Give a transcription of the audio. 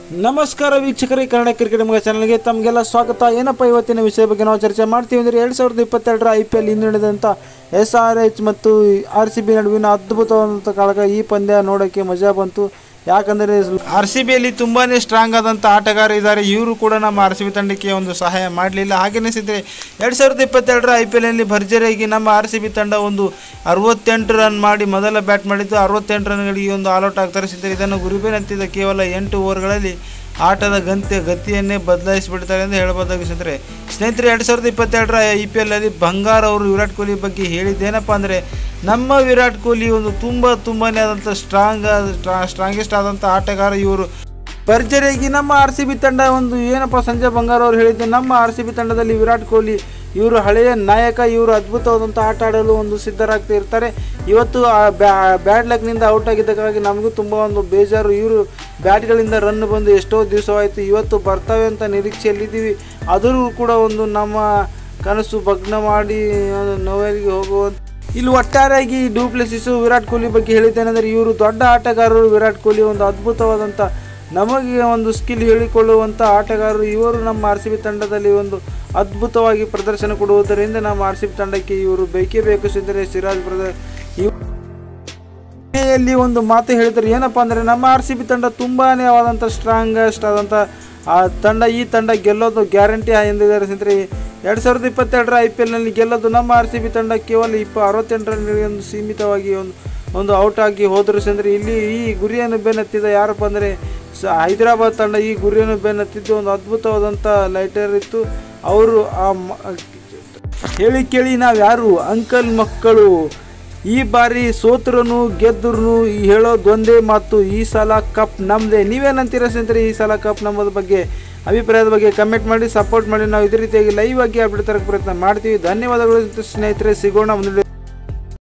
ನಮಸ್ಕಾರ ವೀಕ್ಷಕರೇ ಕನ್ನಡ ಕ್ರಿಕೆಟ್ ಮಗ ಚಾನಲ್ಗೆ ತಮಗೆಲ್ಲ ಸ್ವಾಗತ ಏನಪ್ಪ ಇವತ್ತಿನ ವಿಷಯ ಬಗ್ಗೆ ನಾವು ಚರ್ಚೆ ಮಾಡ್ತೀವಿ ಅಂದರೆ ಎರಡು ಸಾವಿರದ ಇಪ್ಪತ್ತೆರಡರ ಐ ಪಿ ಎಲ್ ಇಂದು ನಡೆದಂಥ ಎಸ್ ಆರ್ ಎಚ್ ಮತ್ತು ಆರ್ ಸಿ ಬಿ ನಡುವಿನ ಅದ್ಭುತವಾದಂಥ ಕಾಳಗ ಈ ಪಂದ್ಯ ನೋಡೋಕ್ಕೆ ಮಜಾ ಬಂತು ಯಾಕಂದರೆ ಆರ್ ಸಿ ಬಿಯಲ್ಲಿ ತುಂಬಾ ಸ್ಟ್ರಾಂಗ್ ಆದಂಥ ಆಟಗಾರ ಇದ್ದಾರೆ ಇವರು ಕೂಡ ನಮ್ಮ ಆರ್ ಸಿ ಬಿ ತಂಡಕ್ಕೆ ಒಂದು ಸಹಾಯ ಮಾಡಲಿಲ್ಲ ಹಾಗೆನಿಸಿದರೆ ಎರಡು ಸಾವಿರದ ಇಪ್ಪತ್ತೆರಡರ ಐ ಪಿ ಎಲ್ನಲ್ಲಿ ಭರ್ಜರಿಯಾಗಿ ನಮ್ಮ ಆರ್ ಸಿ ಬಿ ತಂಡ ಒಂದು ಅರವತ್ತೆಂಟು ರನ್ ಮಾಡಿ ಮೊದಲ ಬ್ಯಾಟ್ ಮಾಡಿದ್ದು ಅರವತ್ತೆಂಟು ರನ್ಗಳಿಗೆ ಒಂದು ಆಲ್ಔಟ್ ಆಗ್ತಾರೆ ಸಿದ್ದರೆ ಇದನ್ನು ಗುರುಬೇನಂತಿದ್ದ ಕೇವಲ ಎಂಟು ಓವರ್ಗಳಲ್ಲಿ ಆಟದ ಗಂತೆ ಗತಿಯನ್ನೇ ಬದಲಾಯಿಸಿಬಿಡ್ತಾರೆ ಎಂದು ಹೇಳಬಹುದಾಗಿಸಿದ್ರೆ ಸ್ನೇಹಿತರೆ ಎರಡು ಸಾವಿರದ ಇಪ್ಪತ್ತೆರಡರ ಐ ಪಿ ಎಲ್ನಲ್ಲಿ ಬಂಗಾರ ಅವರು ವಿರಾಟ್ ಕೊಹ್ಲಿ ಬಗ್ಗೆ ಹೇಳಿದ್ದೇನಪ್ಪ ಅಂದರೆ ನಮ್ಮ ವಿರಾಟ್ ಕೊಹ್ಲಿ ಒಂದು ತುಂಬ ತುಂಬಾ ಆದಂಥ ಸ್ಟ್ರಾಂಗ್ ಸ್ಟ್ರಾಂಗೆಸ್ಟ್ ಆದಂಥ ಆಟಗಾರ ಇವರು ಭರ್ಜರಿಯಾಗಿ ನಮ್ಮ ಆರ್ ಸಿ ಬಿ ತಂಡ ಒಂದು ಏನಪ್ಪ ಸಂಜಯ್ ಬಂಗಾರ ಅವರು ಹೇಳಿದ್ದು ನಮ್ಮ ಆರ್ ಸಿ ಬಿ ತಂಡದಲ್ಲಿ ವಿರಾಟ್ ಕೊಹ್ಲಿ ಇವರು ಹಳೆಯ ನಾಯಕ ಇವರು ಅದ್ಭುತವಾದಂಥ ಆಟ ಆಡಲು ಒಂದು ಸಿದ್ಧರಾಗ್ತಾ ಇರ್ತಾರೆ ಇವತ್ತು ಆ ಬ್ಯಾಡ್ ಲಕ್ನಿಂದ ಔಟ್ ಆಗಿದ್ದಕ್ಕಾಗಿ ನಮಗೂ ತುಂಬ ಒಂದು ಬೇಜಾರು ಇವರು ಬ್ಯಾಟ್ಗಳಿಂದ ರನ್ ಬಂದು ಎಷ್ಟೋ ದಿವಸವಾಯಿತು ಇವತ್ತು ಬರ್ತವೆ ಅಂತ ನಿರೀಕ್ಷೆಯಲ್ಲಿದ್ದೀವಿ ಆದರೂ ಕೂಡ ಒಂದು ನಮ್ಮ ಕನಸು ಭಗ್ನ ಮಾಡಿ ನೋವೆಲ್ಗೆ ಹೋಗುವಂಥ ಇಲ್ಲಿ ಒಟ್ಟಾರೆಯಾಗಿ ಡೂಪ್ಲೆಸಿಸು ವಿರಾಟ್ ಕೊಹ್ಲಿ ಬಗ್ಗೆ ಹೇಳಿದ್ದೇನೆಂದರೆ ಇವರು ದೊಡ್ಡ ಆಟಗಾರರು ವಿರಾಟ್ ಕೊಹ್ಲಿ ಒಂದು ಅದ್ಭುತವಾದಂಥ ನಮಗೆ ಒಂದು ಸ್ಕಿಲ್ ಹೇಳಿಕೊಳ್ಳುವಂಥ ಆಟಗಾರರು ಇವರು ನಮ್ಮ ಆರ್ ಸಿ ಬಿ ತಂಡದಲ್ಲಿ ಒಂದು ಅದ್ಭುತವಾಗಿ ಪ್ರದರ್ಶನ ಕೊಡುವುದರಿಂದ ನಮ್ಮ ಆರ್ ಸಿ ಬಿ ತಂಡಕ್ಕೆ ಇವರು ಬೇಕೇ ಬೇಕು ಸಿದ್ದರೆ ಸಿರಾಜ್ ಬ್ರದರ್ ಇವ್ ಕೊನೆಯಲ್ಲಿ ಒಂದು ಮಾತು ಹೇಳಿದ್ದಾರೆ ಏನಪ್ಪ ಅಂದರೆ ನಮ್ಮ ಆರ್ ಸಿ ಬಿ ತಂಡ ತುಂಬಾ ಆದಂಥ ಸ್ಟ್ರಾಂಗೆಸ್ಟ್ ಆದಂಥ ಆ ತಂಡ ಈ ತಂಡ ಗೆಲ್ಲೋದು ಗ್ಯಾರಂಟಿ ಎಂದಿದ್ದಾರೆ ಸ್ನೇಹಿತರೆ ಎರಡು ಸಾವಿರದ ಇಪ್ಪತ್ತೆರಡರ ಐ ಪಿ ಎಲ್ನಲ್ಲಿ ಗೆಲ್ಲೋದು ನಮ್ಮ ಆರ್ ಸಿ ಬಿ ತಂಡ ಕೇವಲ ಇಪ್ಪ ಅರವತ್ತೆಂಟರ ಒಂದು ಸೀಮಿತವಾಗಿ ಒಂದು ಒಂದು ಔಟ್ ಆಗಿ ಹೋದರು ಸ್ನೇಹಿತರೆ ಇಲ್ಲಿ ಈ ಗುರಿಯನ್ನು ಬೆನ್ನತ್ತಿದ ಯಾರಪ್ಪ ಅಂದರೆ ಸ ಹೈದರಾಬಾದ್ ತಂಡ ಈ ಗುರಿಯನ್ನು ಬೆನ್ನತ್ತಿದ್ದು ಒಂದು ಅದ್ಭುತವಾದಂಥ ಲೈಟರ್ ಇತ್ತು ಅವರು ಆ ಮ- ಹೇಳಿ ಕೇಳಿ ನಾವು ಯಾರು ಅಂಕಲ್ ಮಕ್ಕಳು ಈ ಬಾರಿ ಸೋತ್ರನು ಗೆದ್ದರು ಹೇಳೋದೊಂದೇ ಮಾತು ಈ ಸಲ ಕಪ್ ನಮ್ಮದೇ ನೀವೇನಂತೀರ ಸ್ನೇಹಿತರೆ ಈ ಸಲ ಕಪ್ ನಮ್ಮದ ಬಗ್ಗೆ ಅಭಿಪ್ರಾಯದ ಬಗ್ಗೆ ಕಮೆಂಟ್ ಮಾಡಿ ಸಪೋರ್ಟ್ ಮಾಡಿ ನಾವು ಇದೇ ರೀತಿಯಾಗಿ ಲೈವ್ ಆಗಿ ಅಪ್ಡೇಟ್ ತರಕ್ಕೆ ಪ್ರಯತ್ನ ಮಾಡ್ತೀವಿ ಧನ್ಯವಾದಗಳು ಸ್ನೇಹಿತರೆ ಸಿಗೋಣ ಮುಂದೆ